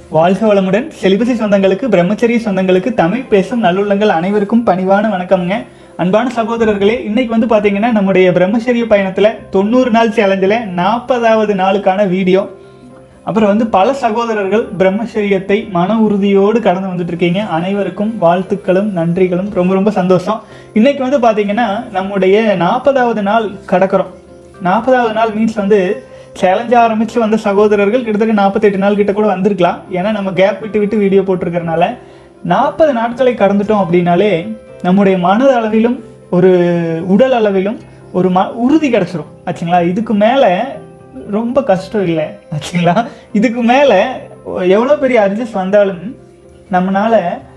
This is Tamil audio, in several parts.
வாழ்க வளமுடன் செலிபசி சொந்தங்களுக்கு பிரம்மச்சரிய சொந்தங்களுக்கு தமிழ் பேசும் நல்லுள்ளங்கள் அனைவருக்கும் பணிவான வணக்கம்ங்க அன்பான சகோதரர்களே இன்னைக்கு வந்து பாத்தீங்கன்னா நம்முடைய பிரம்மச்சரிய பயணத்துல தொண்ணூறு நாள் சேலஞ்சில் நாற்பதாவது நாளுக்கான வீடியோ அப்புறம் வந்து பல சகோதரர்கள் பிரம்மச்சரியத்தை மன உறுதியோடு கடந்து வந்துட்டு இருக்கீங்க அனைவருக்கும் வாழ்த்துக்களும் நன்றிகளும் ரொம்ப ரொம்ப சந்தோஷம் இன்னைக்கு வந்து பாத்தீங்கன்னா நம்முடைய நாற்பதாவது நாள் கடக்கிறோம் நாற்பதாவது நாள் மீன்ஸ் வந்து சேலஞ்ச் ஆரம்பிச்சு வந்த சகோதரர்கள் கிட்டத்தட்ட நாற்பத்தெட்டு நாள் கிட்ட கூட வந்திருக்கலாம் ஏன்னா நம்ம கேப் விட்டு விட்டு வீடியோ போட்டிருக்கறனால நாற்பது நாட்களை கடந்துட்டோம் அப்படின்னாலே நம்முடைய மனது அளவிலும் ஒரு உடல் அளவிலும் ஒரு ம உறுதி கிடச்சிரும் ஆச்சுங்களா இதுக்கு மேலே ரொம்ப கஷ்டம் இல்லை ஆச்சுங்களா இதுக்கு மேலே எவ்வளோ பெரிய அர்ஜஸ் வந்தாலும் நம்மளால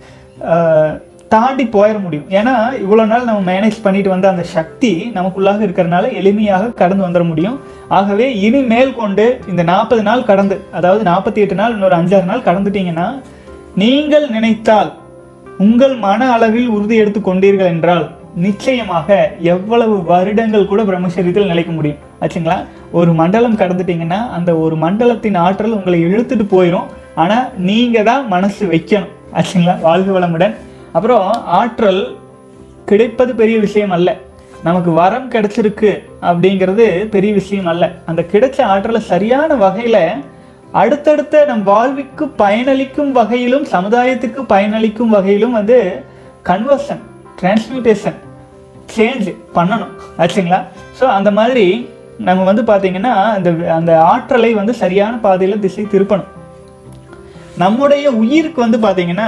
ஆஹ், தாண்டி போயிட முடியும் ஏன்னா இவ்வளோ நாள் நம்ம மேனேஜ் பண்ணிட்டு வந்த அந்த சக்தி நமக்குள்ளாக இருக்கிறனால எளிமையாக கடந்து வந்துட முடியும் ஆகவே இனிமேல் கொண்டு இந்த நாற்பது நாள் கடந்து அதாவது நாற்பத்தி எட்டு நாள் இன்னொரு அஞ்சாறு நாள் கடந்துட்டீங்கன்னா நீங்கள் நினைத்தால் உங்கள் மன அளவில் உறுதி எடுத்து கொண்டீர்கள் என்றால் நிச்சயமாக எவ்வளவு வருடங்கள் கூட பிரம்மச்சரியத்தில் நிலைக்க முடியும் ஆச்சுங்களா ஒரு மண்டலம் கடந்துட்டீங்கன்னா அந்த ஒரு மண்டலத்தின் ஆற்றல் உங்களை இழுத்துட்டு போயிடும் ஆனால் நீங்கள் தான் மனசு வைக்கணும் ஆச்சுங்களா வாழ்க வளமுடன் அப்புறம் ஆற்றல் கிடைப்பது பெரிய விஷயம் அல்ல நமக்கு வரம் கிடைச்சிருக்கு அப்படிங்கிறது பெரிய விஷயம் அல்ல அந்த கிடைச்ச ஆற்றலை சரியான வகையில் அடுத்தடுத்த நம் வாழ்விற்கு பயனளிக்கும் வகையிலும் சமுதாயத்துக்கு பயனளிக்கும் வகையிலும் வந்து கன்வர்ஷன் டிரான்ஸ்மியூட்டேஷன் சேஞ்ச் பண்ணணும் ஆச்சுங்களா ஸோ அந்த மாதிரி நம்ம வந்து பார்த்தீங்கன்னா அந்த அந்த ஆற்றலை வந்து சரியான பாதையில் திசை திருப்பணும் நம்முடைய உயிருக்கு வந்து பார்த்தீங்கன்னா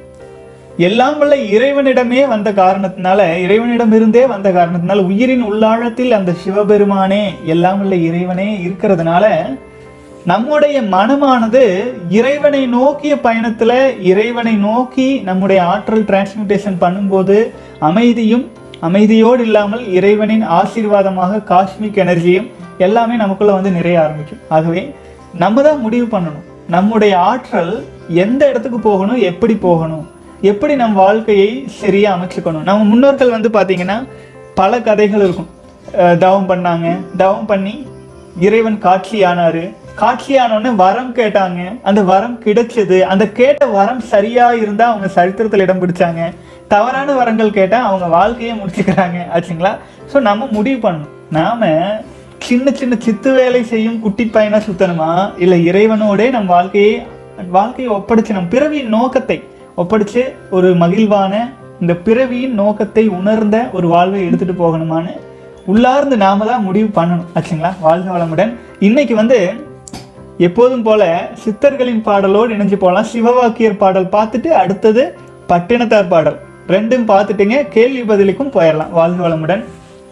எல்லாம் வல்ல இறைவனிடமே வந்த காரணத்தினால இறைவனிடமிருந்தே வந்த காரணத்தினால உயிரின் உள்ளாழத்தில் அந்த சிவபெருமானே எல்லாம் வல்ல இறைவனே இருக்கிறதுனால நம்முடைய மனமானது இறைவனை நோக்கிய பயணத்துல இறைவனை நோக்கி நம்முடைய ஆற்றல் டிரான்ஸ்மியூட்டேஷன் பண்ணும்போது அமைதியும் அமைதியோடு இல்லாமல் இறைவனின் ஆசீர்வாதமாக காஸ்மிக் எனர்ஜியும் எல்லாமே நமக்குள்ள வந்து நிறைய ஆரம்பிக்கும் ஆகவே நம்ம தான் முடிவு பண்ணணும் நம்முடைய ஆற்றல் எந்த இடத்துக்கு போகணும் எப்படி போகணும் எப்படி நம் வாழ்க்கையை சரியா அமைச்சுக்கணும் நம்ம முன்னோர்கள் வந்து பாத்தீங்கன்னா பல கதைகள் இருக்கும் அஹ் தவம் பண்ணாங்க தவம் பண்ணி இறைவன் காட்சியானாரு காட்சியானோடனே வரம் கேட்டாங்க அந்த வரம் கிடைச்சது அந்த கேட்ட வரம் சரியா இருந்தா அவங்க சரித்திரத்தில் இடம் பிடிச்சாங்க தவறான வரங்கள் கேட்டா அவங்க வாழ்க்கையை முடிச்சுக்கிறாங்க ஆச்சுங்களா ஸோ நம்ம முடிவு பண்ணணும் நாம சின்ன சின்ன சித்து வேலை செய்யும் குட்டி பையனா சுத்தணுமா இல்லை இறைவனோடே நம் வாழ்க்கையை வாழ்க்கையை ஒப்படைச்சு நம் பிறவியின் நோக்கத்தை ஒப்படைச்சு ஒரு மகிழ்வான இந்த பிறவியின் நோக்கத்தை உணர்ந்த ஒரு வாழ்வை எடுத்துட்டு போகணுமான்னு உள்ளார்ந்து நாம தான் முடிவு பண்ணணும் ஆச்சுங்களா வாழ்க வளமுடன் இன்னைக்கு வந்து எப்போதும் போல சித்தர்களின் பாடலோடு இணைஞ்சு போகலாம் சிவவாக்கியர் பாடல் பார்த்துட்டு அடுத்தது பட்டினத்தார் பாடல் ரெண்டும் பார்த்துட்டுங்க கேள்வி பதிலுக்கும் போயிடலாம் வாழ்க வளமுடன்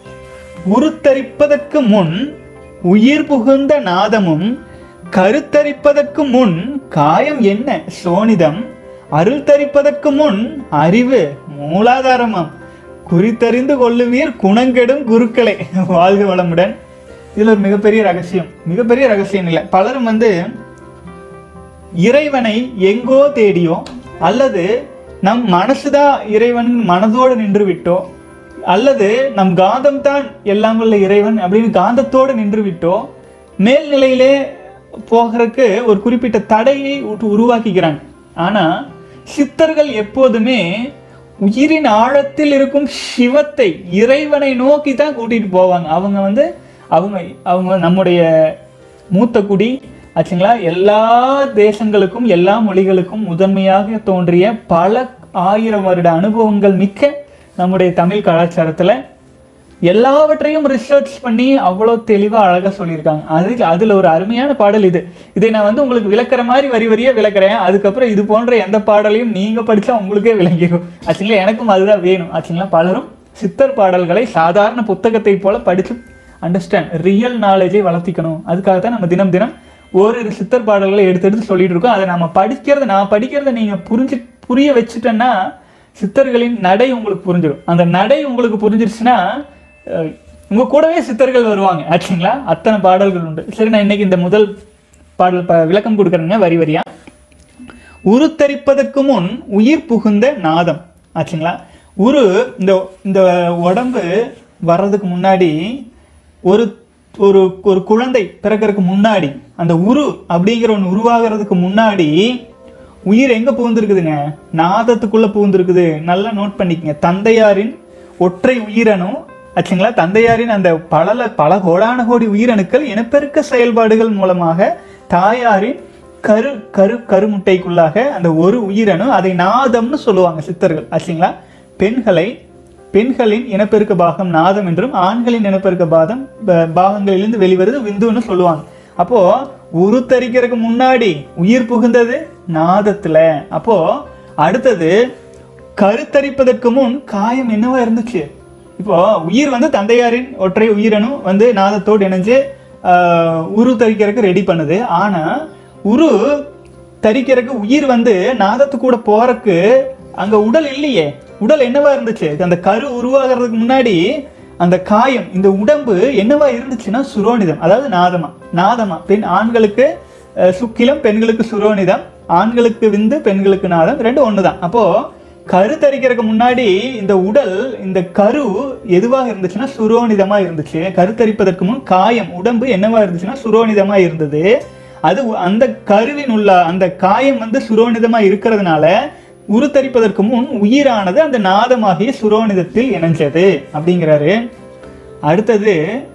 உருத்தரிப்பதற்கு முன் உயிர் புகுந்த நாதமும் கருத்தரிப்பதற்கு முன் காயம் என்ன சோனிதம் அருள் தரிப்பதற்கு முன் அறிவு மூலாதாரமாம் குறித்தறிந்து கொள்ளுவீர் குணங்கெடும் குருக்களே வாழ்க வளமுடன் இதுல ஒரு மிகப்பெரிய ரகசியம் மிகப்பெரிய ரகசியம் இல்லை பலரும் வந்து இறைவனை எங்கோ தேடியோ அல்லது நம் மனசுதான் இறைவன் மனதோடு நின்று விட்டோ அல்லது நம் காந்தம் தான் எல்லாம் உள்ள இறைவன் அப்படின்னு காந்தத்தோடு நின்று விட்டோ மேல்நிலையிலே போகிறதுக்கு ஒரு குறிப்பிட்ட தடையை உட்டு- உருவாக்கிக்கிறாங்க ஆனா சித்தர்கள் எப்போதுமே உயிரின் ஆழத்தில் இருக்கும் சிவத்தை இறைவனை நோக்கி தான் கூட்டிட்டு போவாங்க அவங்க வந்து அவங்க அவங்க நம்முடைய மூத்த குடி ஆச்சுங்களா எல்லா தேசங்களுக்கும் எல்லா மொழிகளுக்கும் முதன்மையாக தோன்றிய பல ஆயிரம் வருட அனுபவங்கள் மிக்க நம்முடைய தமிழ் கலாச்சாரத்துல எல்லாவற்றையும் ரிசர்ச் பண்ணி அவ்வளோ தெளிவாக அழகாக சொல்லியிருக்காங்க அது அதில் ஒரு அருமையான பாடல் இது இதை நான் வந்து உங்களுக்கு விளக்குற மாதிரி வரி வரியாக விளக்குறேன் அதுக்கப்புறம் இது போன்ற எந்த பாடலையும் நீங்கள் படித்தா உங்களுக்கே விளங்கிடும் ஆச்சுங்களா எனக்கும் அதுதான் வேணும் ஆச்சுங்களா பலரும் சித்தர் பாடல்களை சாதாரண புத்தகத்தை போல படித்து அண்டர்ஸ்டாண்ட் ரியல் நாலேஜை வளர்த்திக்கணும் அதுக்காக தான் நம்ம தினம் தினம் ஓரிரு சித்தர் பாடல்களை எடுத்து எடுத்து சொல்லிட்டு இருக்கோம் அதை நம்ம படிக்கிறத நான் படிக்கிறத நீங்கள் புரிஞ்சு புரிய வச்சுட்டேன்னா சித்தர்களின் நடை உங்களுக்கு புரிஞ்சிடும் அந்த நடை உங்களுக்கு புரிஞ்சிருச்சுன்னா அஹ், உங்க கூடவே சித்தர்கள் வருவாங்க ஆச்சுங்களா அத்தனை பாடல்கள் உண்டு சரி நான் இன்னைக்கு இந்த முதல் பாடல் ப- விளக்கம் கொடுக்குறேங்க வரி வரியா உருத்தரிப்பதற்கு முன் உயிர் புகுந்த நாதம் ஆச்சுங்களா உரு இந்த இந்த உடம்பு வர்றதுக்கு முன்னாடி ஒரு ஒரு ஒரு குழந்தை பிறக்கறதுக்கு முன்னாடி அந்த உரு அப்படிங்கிற ஒன்று உருவாகிறதுக்கு முன்னாடி உயிர் எங்க புகுந்திருக்குதுங்க நாதத்துக்குள்ள புகுந்திருக்குது நல்லா நோட் பண்ணிக்கங்க தந்தையாரின் ஒற்றை உயிரணும் ஆச்சுங்களா தந்தையாரின் அந்த பல பல கோடான கோடி உயிரணுக்கள் இனப்பெருக்க செயல்பாடுகள் மூலமாக தாயாரின் கரு கரு கருமுட்டைக்குள்ளாக அந்த ஒரு உயிரணு அதை நாதம்னு சொல்லுவாங்க சித்தர்கள் ஆச்சுங்களா பெண்களை பெண்களின் இனப்பெருக்க பாகம் நாதம் என்றும் ஆண்களின் இனப்பெருக்க பாதம் ப- பாகங்களிலிருந்து வெளிவருது விந்துன்னு சொல்லுவாங்க அப்போ உருத்தரிக்கிறதுக்கு முன்னாடி உயிர் புகுந்தது நாதத்துல அப்போ அடுத்தது கருத்தரிப்பதற்கு முன் காயம் என்னவா இருந்துச்சு இப்போ உயிர் வந்து தந்தையாரின் ஒற்றை உயிரணும் வந்து நாதத்தோடு இணைஞ்சு ஆஹ், உரு தரிக்கிறதுக்கு ரெடி பண்ணுது ஆனா உரு தரிக்கிறதுக்கு உயிர் வந்து நாதத்து கூட போறக்கு அங்க உடல் இல்லையே உடல் என்னவா இருந்துச்சு அந்த கரு உருவாகிறதுக்கு முன்னாடி அந்த காயம் இந்த உடம்பு என்னவா இருந்துச்சுன்னா சுரோனிதம் அதாவது நாதமா நாதமா பெண் ஆண்களுக்கு அஹ், சுக்கிலம் பெண்களுக்கு சுரோனிதம் ஆண்களுக்கு விந்து பெண்களுக்கு நாதம் ரெண்டும் ஒண்ணுதான் அப்போ கரு தரிக்கிறதுக்கு முன்னாடி இந்த உடல் இந்த கரு எதுவாக இருந்துச்சுன்னா சுரோனிதமா இருந்துச்சு கருத்தரிப்பதற்கு முன் காயம் உடம்பு என்னவா இருந்துச்சுன்னா சுரோனிதமா இருந்தது அது உ- அந்த கருவின் உள்ள அந்த காயம் வந்து சுரோனிதமா இருக்கிறதுனால உருத்தரிப்பதற்கு முன் உயிரானது அந்த நாதமாகிய சுரோனிதத்தில் இணைஞ்சது அப்படிங்கிறாரு அடுத்தது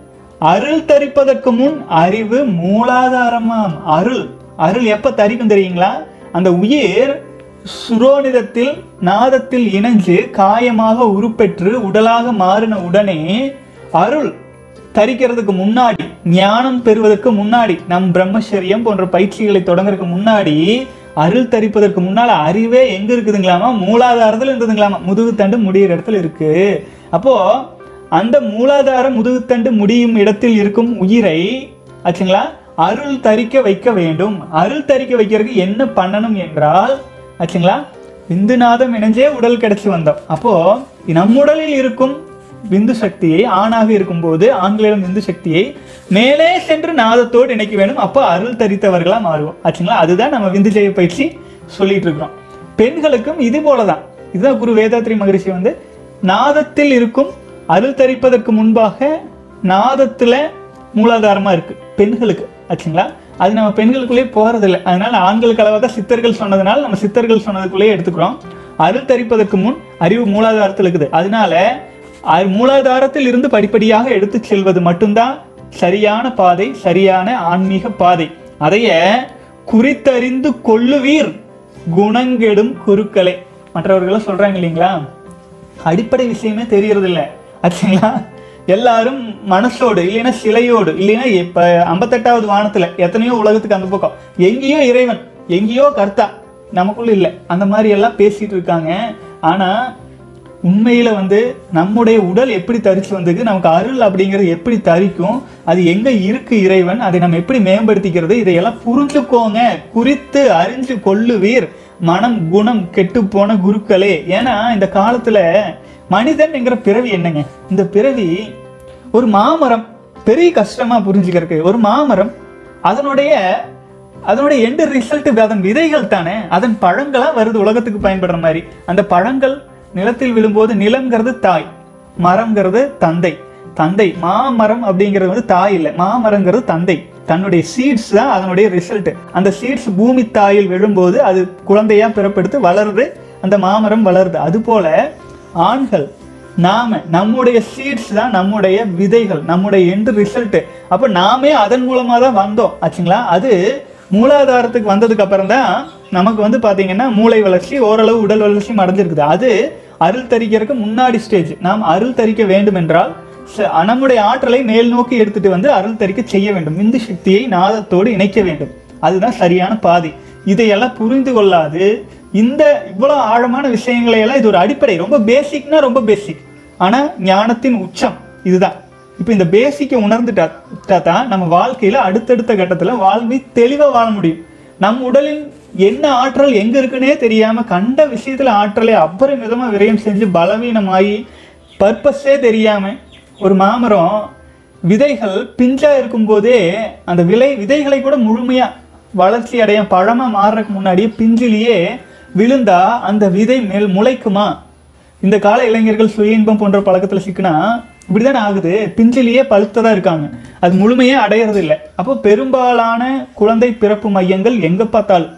அருள் தரிப்பதற்கு முன் அறிவு மூலாதாரமாம் அருள் அருள் எப்ப தரிக்கும் தெரியுங்களா அந்த உயிர் சுரோனிதத்தில் நாதத்தில் இணைஞ்சு காயமாக உருப்பெற்று உடலாக மாறின உடனே அருள் தரிக்கிறதுக்கு முன்னாடி ஞானம் பெறுவதற்கு முன்னாடி நம் பிரம்மச்சரியம் போன்ற பயிற்சிகளை தொடங்குறதுக்கு முன்னாடி அருள் தரிப்பதற்கு முன்னால அறிவே எங்க இருக்குதுங்களாமா மூலாதாரத்துல இருந்ததுங்களாமா முதுகுத்தண்டு முடியிற இடத்துல இருக்கு அப்போ அந்த மூலாதார முதுகுத்தண்டு முடியும் இடத்தில் இருக்கும் உயிரை ஆச்சுங்களா அருள் தரிக்க வைக்க வேண்டும் அருள் தரிக்க வைக்கிறதுக்கு என்ன பண்ணணும் என்றால் ஆச்சுங்களா விந்துநாதம் இணைஞ்சே உடல் கிடைச்சு வந்தோம் அப்போ நம் உடலில் இருக்கும் விந்து சக்தியை ஆணாக இருக்கும்போது ஆண்களிடம் விந்து சக்தியை மேலே சென்று நாதத்தோடு இணைக்க வேண்டும் அப்போ அருள் தரித்தவர்களா மாறுவோம் ஆச்சுங்களா அதுதான் நம்ம விந்து ஜெய பயிற்சி சொல்லிட்டு இருக்கிறோம் பெண்களுக்கும் இது போலதான் இதுதான் குரு வேதாத்ரி மகரிஷி வந்து நாதத்தில் இருக்கும் அருள் தரிப்பதற்கு முன்பாக நாதத்துல மூலாதாரமா இருக்கு பெண்களுக்கு ஆச்சுங்களா அது நம்ம பெண்களுக்குள்ளே போறதில்லை அதனால ஆண்களுக்கு அளவாக தான் சித்தர்கள் சொன்னதுனால நம்ம சித்தர்கள் சொன்னதுக்குள்ளேயே எடுத்துக்கிறோம் அருள் தரிப்பதற்கு முன் அறிவு மூலாதாரத்தில் இருக்குது அதனால அது மூலாதாரத்தில் இருந்து படிப்படியாக எடுத்து செல்வது மட்டும்தான் சரியான பாதை சரியான ஆன்மீக பாதை அதைய குறித்தறிந்து கொள்ளுவீர் குணங்கெடும் குருக்களே மற்றவர்களும் சொல்றாங்க இல்லைங்களா அடிப்படை விஷயமே தெரியறது இல்ல ஆச்சுங்களா எல்லாரும் மனசோடு இல்லைன்னா சிலையோடு இல்லைன்னா இப்ப ஐம்பத்தெட்டாவது வானத்துல எத்தனையோ உலகத்துக்கு அந்த பக்கம் எங்கேயோ இறைவன் எங்கேயோ கர்த்தா நமக்குள்ள இல்லை அந்த மாதிரி எல்லாம் பேசிட்டு இருக்காங்க ஆனா உண்மையில வந்து நம்முடைய உடல் எப்படி தரிச்சு வந்தது நமக்கு அருள் அப்படிங்கிறது எப்படி தரிக்கும் அது எங்க இருக்கு இறைவன் அதை நம்ம எப்படி மேம்படுத்திக்கிறது இதையெல்லாம் புரிஞ்சுக்கோங்க குறித்து அறிஞ்சு கொள்ளுவீர் மனம் குணம் கெட்டு போன குருக்களே ஏன்னா இந்த காலத்துல மனிதன் என்கிற பிறவி என்னங்க இந்த பிறவி ஒரு மாமரம் பெரிய கஷ்டமா புரிஞ்சுக்கிறதுக்கு ஒரு மாமரம் அதனுடைய அதனுடைய எண்டு ரிசல்ட் அதன் விதைகள் தானே அதன் பழங்களா வருது உலகத்துக்கு பயன்படுற மாதிரி அந்த பழங்கள் நிலத்தில் விழும்போது நிலம்ங்கிறது தாய் மரம்ங்கிறது தந்தை தந்தை மாமரம் அப்படிங்கிறது வந்து தாய் இல்லை மாமரங்கிறது தந்தை தன்னுடைய சீட்ஸ் தான் அதனுடைய ரிசல்ட் அந்த சீட்ஸ் பூமி தாயில் விழும்போது அது குழந்தையா பிறப்பெடுத்து வளருது அந்த மாமரம் வளருது அது போல ஆண்கள் நாம நம்முடைய சீட்ஸ் தான் நம்முடைய விதைகள் நம்முடைய எண்டு ரிசல்ட் அப்ப நாமே அதன் மூலமா தான் வந்தோம் ஆச்சுங்களா அது மூலாதாரத்துக்கு வந்ததுக்கு அப்புறம் தான் நமக்கு வந்து பாத்தீங்கன்னா மூளை வளர்ச்சி ஓரளவு உடல் வளர்ச்சியும் அடைஞ்சிருக்குது அது அருள் தரிக்கிறதுக்கு முன்னாடி ஸ்டேஜ் நாம் அருள் தரிக்க வேண்டும் என்றால் ச- நம்முடைய ஆற்றலை மேல் நோக்கி எடுத்துட்டு வந்து அருள் தரிக்க செய்ய வேண்டும் விந்து சக்தியை நாதத்தோடு இணைக்க வேண்டும் அதுதான் சரியான பாதை இதையெல்லாம் புரிந்து கொள்ளாது இந்த இவ்வளவு ஆழமான விஷயங்களை எல்லாம் இது ஒரு அடிப்படை ரொம்ப பேசிக்னா ரொம்ப பேசிக் ஆனா ஞானத்தின் உச்சம் இதுதான் இப்போ இந்த பேசிக்கை உணர்ந்துட்டா விட்டா தான் நம்ம வாழ்க்கையில அடுத்தடுத்த கட்டத்துல வாழ்வி தெளிவா வாழ முடியும் நம் உடலில் என்ன ஆற்றல் எங்க இருக்குன்னே தெரியாம கண்ட விஷயத்துல ஆற்றலை அபரிமிதமா விரயம் செஞ்சு பலவீனமாகி பர்பஸே தெரியாம ஒரு மாமரம் விதைகள் பிஞ்சா இருக்கும்போதே அந்த விலை விதைகளை கூட முழுமையா வளர்ச்சி அடைய பழமா மாறுறதுக்கு முன்னாடியே பிஞ்சிலேயே விழுந்தா அந்த விதை மேல் முளைக்குமா இந்த கால இளைஞர்கள் சுய இன்பம் போன்ற பழக்கத்துல சிக்கினா இப்படிதானே ஆகுது பிஞ்சிலேயே பழுத்ததா இருக்காங்க அது முழுமையே அடையறது இல்லை அப்போ பெரும்பாலான குழந்தை பிறப்பு மையங்கள் எங்க பார்த்தாலும்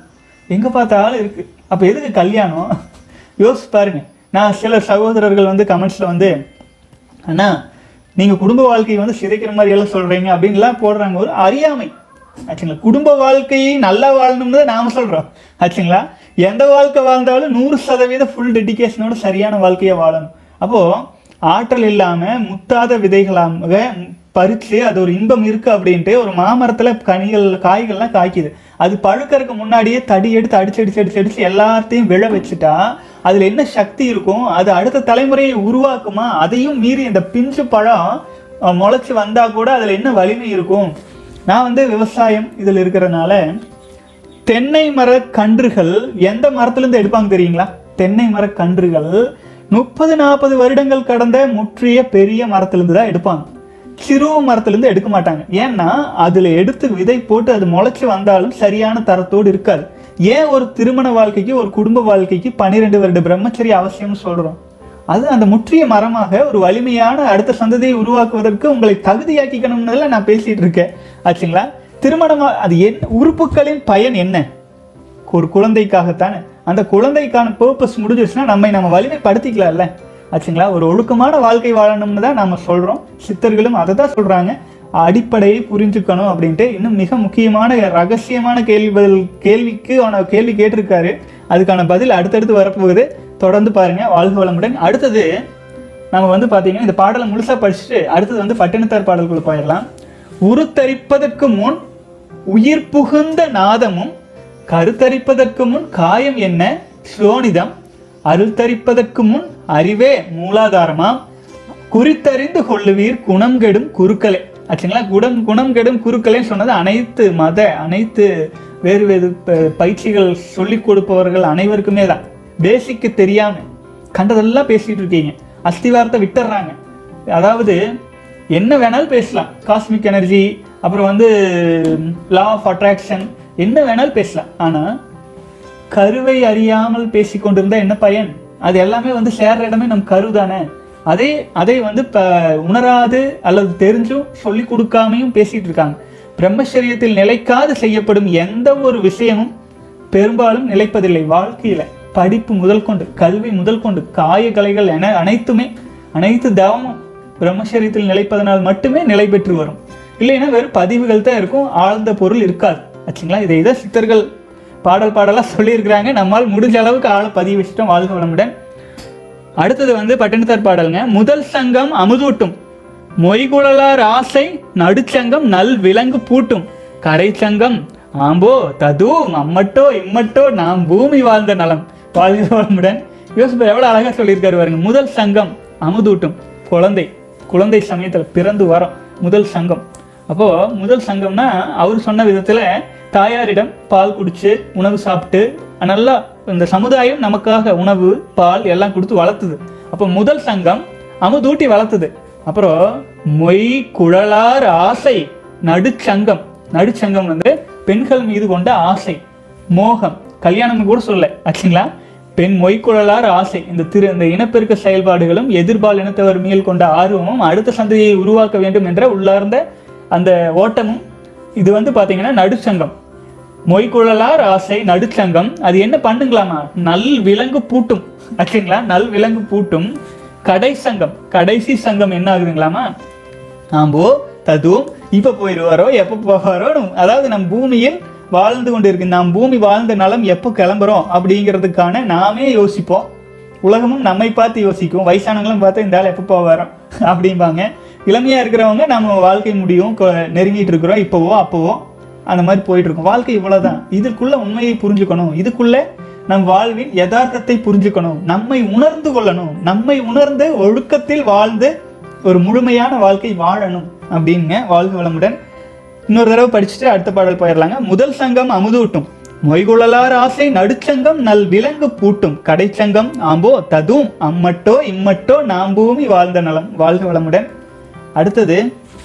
எங்கே பார்த்தாலும் இருக்கு அப்போ எதுக்கு கல்யாணம் யோசிச்சு பாருங்க நான் சில சகோதரர்கள் வந்து கமெண்ட்ஸில் வந்து அண்ணா நீங்கள் குடும்ப வாழ்க்கையை வந்து சிதைக்கிற மாதிரி எல்லாம் சொல்கிறீங்க அப்படின்லாம் போடுறாங்க ஒரு அறியாமை ஆச்சுங்களா குடும்ப வாழ்க்கையை நல்லா வாழணும்னு தான் நாம சொல்கிறோம் ஆச்சுங்களா எந்த வாழ்க்கை வாழ்ந்தாலும் நூறு சதவீத ஃபுல் டெடிகேஷனோட சரியான வாழ்க்கையை வாழணும் அப்போது ஆற்றல் இல்லாமல் முத்தாத விதைகளாக பறித்து அது ஒரு இன்பம் இருக்குது அப்படின்ட்டு ஒரு மாமரத்தில் கனிகள் காய்கள்லாம் காய்க்குது அது பழுக்கறதுக்கு முன்னாடியே தடி எடுத்து அடிச்சு அடிச்சு அடிச்சு அடிச்சு எல்லாத்தையும் விழ வச்சுட்டா அதில் என்ன சக்தி இருக்கும் அது அடுத்த தலைமுறையை உருவாக்குமா அதையும் மீறி இந்த பிஞ்சு பழம் அஹ், முளைச்சு வந்தால் கூட அதில் என்ன வலிமை இருக்கும் நான் வந்து விவசாயம் இதில் இருக்கிறனால தென்னை மர கன்றுகள் எந்த மரத்துலேருந்து எடுப்பாங்க தெரியுங்களா தென்னை மர கன்றுகள் முப்பது நாற்பது வருடங்கள் கடந்த முற்றிய பெரிய மரத்துலேருந்து தான் எடுப்பாங்க சிறு மரத்துலேருந்து எடுக்க மாட்டாங்க ஏன்னா அதில் எடுத்து விதை போட்டு அது முளைச்சி வந்தாலும் சரியான தரத்தோடு இருக்காது ஏன் ஒரு திருமண வாழ்க்கைக்கு ஒரு குடும்ப வாழ்க்கைக்கு பன்னிரெண்டு வருட பிரம்மச்சரிய அவசியம்னு சொல்கிறோம் அது அந்த முற்றிய மரமாக ஒரு வலிமையான அடுத்த சந்ததியை உருவாக்குவதற்கு உங்களை தகுதியாக்கிக்கணும்னு நான் பேசிட்டு இருக்கேன் ஆச்சுங்களா திருமணமா அது என் உறுப்புகளின் பயன் என்ன ஒரு குழந்தைக்காகத்தானே அந்த குழந்தைக்கான பர்பஸ் முடிஞ்சிருச்சுன்னா நம்மை நம்ம வலிமைப்படுத்திக்கலாம்ல ஆச்சுங்களா ஒரு ஒழுக்கமான வாழ்க்கை வாழணும்னு தான் நம்ம சொல்கிறோம் சித்தர்களும் அதை தான் சொல்கிறாங்க அடிப்படையை புரிஞ்சுக்கணும் அப்படின்ட்டு இன்னும் மிக முக்கியமான ரகசியமான கேள்வி பதில் கேள்விக்கு அவன கேள்வி கேட்டிருக்காரு அதுக்கான பதில் அடுத்தடுத்து வரப்போகுது தொடர்ந்து பாருங்க வாழ்க வளமுடன் அடுத்தது நம்ம வந்து பார்த்தீங்கன்னா இந்த பாடலை முழுசாக படிச்சுட்டு அடுத்தது வந்து பட்டினத்தார் பாடல்குள்ள போயிடலாம் உருத்தரிப்பதற்கு முன் உயிர் புகுந்த நாதமும் கருத்தரிப்பதற்கு முன் காயம் என்ன சோனிதம் அருள் தரிப்பதற்கு முன் அறிவே மூலாதாரமாம் குறித்தறிந்து கொள்ளுவீர் குணம் கெடும் குருக்களே ஆச்சுங்களா குணம் குணம் கெடும் குருக்களேன்னு சொன்னது அனைத்து மத அனைத்து வேறு வேறு ப- பயிற்சிகள் சொல்லிக் கொடுப்பவர்கள் அனைவருக்குமே தான் பேசிக்கு தெரியாம கண்டதெல்லாம் பேசிட்டு இருக்கீங்க அஸ்திவாரத்தை விட்டுறாங்க அதாவது என்ன வேணாலும் பேசலாம் காஸ்மிக் எனர்ஜி அப்புறம் வந்து லா ஆஃப் அட்ராக்ஷன் என்ன வேணாலும் பேசலாம் ஆனால் கருவை அறியாமல் பேசி கொண்டிருந்தா என்ன பயன் அது எல்லாமே வந்து சேர்ற இடமே நம் கரு தானே அதே அதை வந்து ப உணராது அல்லது தெரிஞ்சும் சொல்லி கொடுக்காமையும் பேசிட்டு இருக்காங்க பிரம்மச்சரியத்தில் நிலைக்காது செய்யப்படும் எந்த ஒரு விஷயமும் பெரும்பாலும் நிலைப்பதில்லை வாழ்க்கையில படிப்பு முதல் கொண்டு கல்வி முதல் கொண்டு காய கலைகள் என அனைத்துமே அனைத்து தவமும் பிரம்மச்சரியத்தில் நிலைப்பதனால் மட்டுமே நிலை பெற்று வரும் இல்லைன்னா வெறும் பதிவுகள் தான் இருக்கும் ஆழ்ந்த பொருள் இருக்காது ஆச்சுங்களா இதை இதை சித்தர்கள் பாடல் பாடலாக சொல்லியிருக்கிறாங்க நம்மால் முடிஞ்ச அளவுக்கு ஆளை பதிவு வச்சுட்டோம் வாழ்க வளமுடன் அடுத்தது வந்து பட்டினத்தார் பாடலுங்க முதல் சங்கம் அமுதூட்டும் மொய்குழலார் ஆசை நடுச்சங்கம் நல் விலங்கு பூட்டும் கரை சங்கம் ஆம்போ ததும் அம்மட்டோ இம்மட்டோ நாம் பூமி வாழ்ந்த நலம் வாழ்க வளமுடன் யோசிப்பர் எவ்வளோ அழகாக சொல்லியிருக்காரு பாருங்க முதல் சங்கம் அமுதூட்டும் குழந்தை குழந்தை சமயத்தில் பிறந்து வரோம் முதல் சங்கம் அப்போ முதல் சங்கம்னா அவர் சொன்ன விதத்துல தாயாரிடம் பால் குடிச்சு உணவு சாப்பிட்டு நல்லா இந்த சமுதாயம் நமக்காக உணவு பால் எல்லாம் கொடுத்து வளர்த்துது அப்போ முதல் சங்கம் அமுதூட்டி வளர்த்துது அப்புறம் மொய் குழலார் ஆசை நடுச்சங்கம் நடுச்சங்கம் வந்து பெண்கள் மீது கொண்ட ஆசை மோகம் கல்யாணம் கூட சொல்ல ஆச்சுங்களா பெண் மொய்க்குழலார் ஆசை இந்த திரு இந்த இனப்பெருக்க செயல்பாடுகளும் எதிர்பால் இனத்தவர் மேல் கொண்ட ஆர்வமும் அடுத்த சந்ததியை உருவாக்க வேண்டும் என்ற உள்ளார்ந்த அந்த ஓட்டமும் இது வந்து பாத்தீங்கன்னா நடுச்சங்கம் மொய்குழலார் ஆசை நடுச்சங்கம் அது என்ன பண்ணுங்களாமா நல் விலங்கு பூட்டும் ஆச்சுங்களா நல் விலங்கு பூட்டும் கடை சங்கம் கடைசி சங்கம் என்ன ஆகுதுங்களாமா ஆம்போ ததுவும் இப்ப போயிடுவாரோ எப்போ போவாரோ அதாவது நம் பூமியில் வாழ்ந்து கொண்டு இருக்கு நாம் பூமி வாழ்ந்த நலம் எப்போ கிளம்புறோம் அப்படிங்கிறதுக்கான நாமே யோசிப்போம் உலகமும் நம்மை பார்த்து யோசிக்கும் வயசானவங்களும் பார்த்து இந்த ஆள் எப்போ போவாரோ அப்படிம்பாங்க இளமையா இருக்கிறவங்க நம்ம வாழ்க்கை முடியும் கொ- நெருங்கிட்டு இருக்கிறோம் இப்போவோ அப்போவோ அந்த மாதிரி போயிட்டு இருக்கும் வாழ்க்கை இவ்வளவுதான் இதுக்குள்ள உண்மையை புரிஞ்சுக்கணும் இதுக்குள்ள நம் வாழ்வின் யதார்த்தத்தை புரிஞ்சுக்கணும் நம்மை உணர்ந்து கொள்ளணும் நம்மை உணர்ந்து ஒழுக்கத்தில் வாழ்ந்து ஒரு முழுமையான வாழ்க்கை வாழணும் அப்படிங்க வாழ்க வளமுடன் இன்னொரு தடவை படிச்சுட்டு அடுத்த பாடல் போயிடலாங்க முதல் சங்கம் அமுதூட்டும் மொய்குழலார் ஆசை நடுச்சங்கம் நல் விலங்கு பூட்டும் கடைச்சங்கம் ஆம்போ ததும் அம்மட்டோ இம்மட்டோ நாம் பூமி வாழ்ந்த நலம் வாழ்க வளமுடன் அடுத்தது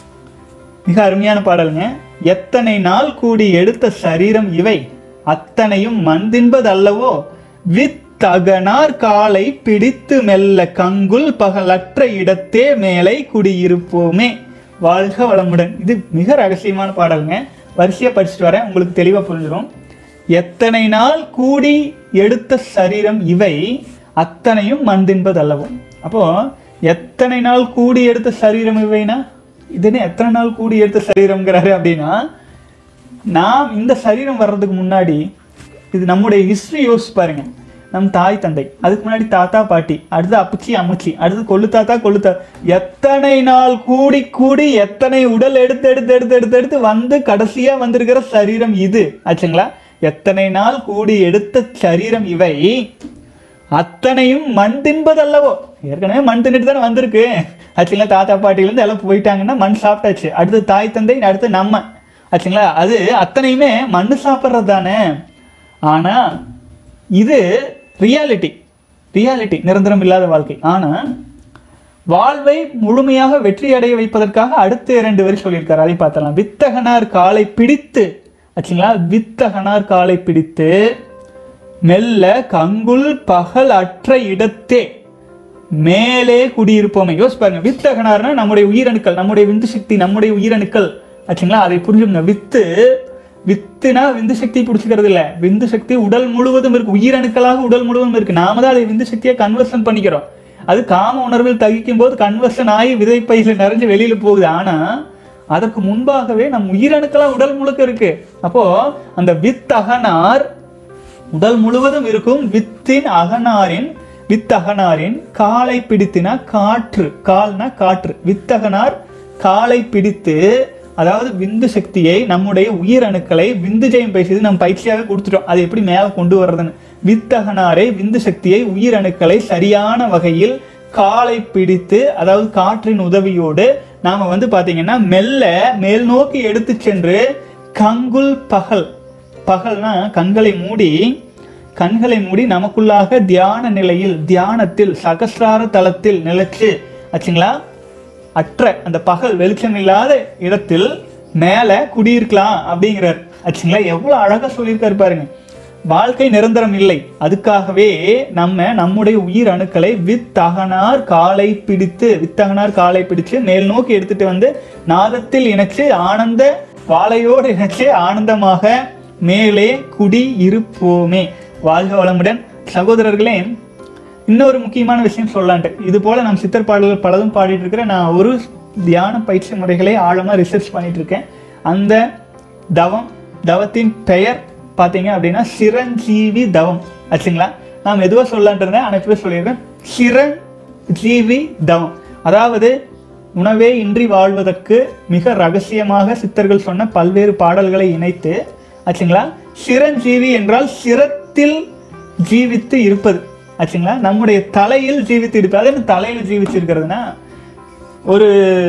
மிக அருமையான பாடலுங்க எத்தனை நாள் கூடி எடுத்த சரீரம் இவை அத்தனையும் மண் தின்பதல்லவோ வித்தகனார் காலை பிடித்து மெல்ல கங்குல் பகலற்ற இடத்தே மேலை குடியிருப்போமே வாழ்க வளமுடன் இது மிக ரகசியமான பாடலுங்க வரிசையா படிச்சுட்டு வரேன் உங்களுக்கு தெளிவா புரிஞ்சிடும் எத்தனை நாள் கூடி எடுத்த சரீரம் இவை அத்தனையும் மண் தின்பதல்லவோ அப்போ எத்தனை நாள் கூடி எடுத்த சரீரம் இவைனா இதுன்னு எத்தனை நாள் கூடி எடுத்த சரீரம்ங்கிறாரு அப்படின்னா நாம் இந்த சரீரம் வர்றதுக்கு முன்னாடி இது நம்முடைய ஹிஸ்டரி யோசிச்சு பாருங்க நம் தாய் தந்தை அதுக்கு முன்னாடி தாத்தா பாட்டி அடுத்து அப்பச்சி அம்மச்சி அடுத்து கொள்ளு தாத்தா கொள்ளு தா எத்தனை நாள் கூடி கூடி எத்தனை உடல் எடுத்து எடுத்து எடுத்து எடுத்து எடுத்து வந்து கடைசியா வந்திருக்கிற சரீரம் இது ஆச்சுங்களா எத்தனை நாள் கூடி எடுத்த சரீரம் இவை அத்தனையும் மண் தின்பதல்லவோ ஏற்கனவே மண் தின்னுட்டு தானே வந்திருக்கு ஆச்சுங்களா தாத்தா பாட்டிலேருந்து எல்லாம் போயிட்டாங்கன்னா மண் சாப்பிட்டாச்சு அடுத்து தாய் தந்தை அடுத்து நம்ம ஆச்சுங்களா அது அத்தனையுமே மண் சாப்பிட்றது தானே ஆனால் இது ரியாலிட்டி ரியாலிட்டி நிரந்தரம் இல்லாத வாழ்க்கை ஆனால் வாழ்வை முழுமையாக வெற்றி அடைய வைப்பதற்காக அடுத்த இரண்டு வரி சொல்லியிருக்காரு அதை பார்த்தலாம் வித்தகனார் காலை பிடித்து ஆச்சுங்களா வித்தகனார் காலை பிடித்து மெல்ல கங்குல் பகல் அற்ற இடத்தே மேலே குடியிருப்போமே யோசிச்சு பாருங்க வித்தகனார்னா நம்முடைய உயிரணுக்கள் நம்முடைய விந்து சக்தி நம்முடைய உயிரணுக்கள் ஆச்சுங்களா அதை புரிஞ்சுங்க வித்து வித்துனா விந்து சக்தி பிடிச்சிக்கிறது இல்ல விந்து சக்தி உடல் முழுவதும் இருக்கு உயிரணுக்களாக உடல் முழுவதும் இருக்கு நாம தான் அதை விந்து சக்தியை கன்வர்ஷன் பண்ணிக்கிறோம் அது காம உணர்வில் தகிக்கும் போது கன்வர்ஷன் ஆகி விதைப்பையில நிறைஞ்சு வெளியில போகுது ஆனா அதற்கு முன்பாகவே நம் உயிரணுக்களா உடல் முழுக்க இருக்கு அப்போ அந்த வித்தகனார் உடல் முழுவதும் இருக்கும் வித்தின் அகனாரின் வித்தகனாரின் காலை பிடித்தினா காற்று கால்னா காற்று வித்தகனார் காலை பிடித்து அதாவது விந்து சக்தியை நம்முடைய உயிரணுக்களை விந்து ஜெயம் பேசியது நம்ம பயிற்சியாக கொடுத்துட்டோம் அதை எப்படி மேலே கொண்டு வர்றதுன்னு வித்தகனாரை விந்து சக்தியை உயிரணுக்களை சரியான வகையில் காலை பிடித்து அதாவது காற்றின் உதவியோடு நாம வந்து பாத்தீங்கன்னா மெல்ல மேல் நோக்கி எடுத்து சென்று கங்குல் பகல் பகல்னா கண்களை மூடி கண்களை மூடி நமக்குள்ளாக தியான நிலையில் தியானத்தில் சகசிரார தலத்தில் நிலைச்சு ஆச்சுங்களா அற்ற அந்த பகல் வெளிச்சம் இல்லாத இடத்தில் மேலே குடியிருக்கலாம் அப்படிங்கிறார் ஆச்சுங்களா எவ்வளோ அழகாக சொல்லியிருக்காரு பாருங்க வாழ்க்கை நிரந்தரம் இல்லை அதுக்காகவே நம்ம நம்முடைய உயிர் அணுக்களை வித்தகனார் காலை பிடித்து வித்தகனார் காலை பிடிச்சு மேல் நோக்கி எடுத்துட்டு வந்து நாதத்தில் இணைச்சு ஆனந்த வாழையோடு இணைச்சு ஆனந்தமாக மேலே குடி இருப்போமே வாழ்க வளமுடன் சகோதரர்களே இன்னொரு முக்கியமான விஷயம் சொல்லலான்ட்டு இது போல நான் சித்தர் பாடல்கள் பலதும் பாடிட்டு இருக்கிறேன் நான் ஒரு தியான பயிற்சி முறைகளை ஆழமாக ரிசர்ச் பண்ணிட்டு இருக்கேன் அந்த தவம் தவத்தின் பெயர் பார்த்தீங்க அப்படின்னா சிரஞ்சீவி தவம் ஆச்சுங்களா நான் எதுவாக சொல்லலான்ட்டு இருந்தேன் அனைத்து பேர் சொல்லியிருக்கேன் சிரஞ்சீவி தவம் அதாவது உணவே இன்றி வாழ்வதற்கு மிக ரகசியமாக சித்தர்கள் சொன்ன பல்வேறு பாடல்களை இணைத்து ஆச்சுங்களா சிரஞ்சீவி என்றால் சிரத்தில் ஜீவித்து இருப்பது ஆச்சுங்களா நம்முடைய தலையில் ஜீவித்து இருப்பது அது என்ன தலையில் ஜீவிச்சிருக்கிறதுனா ஒரு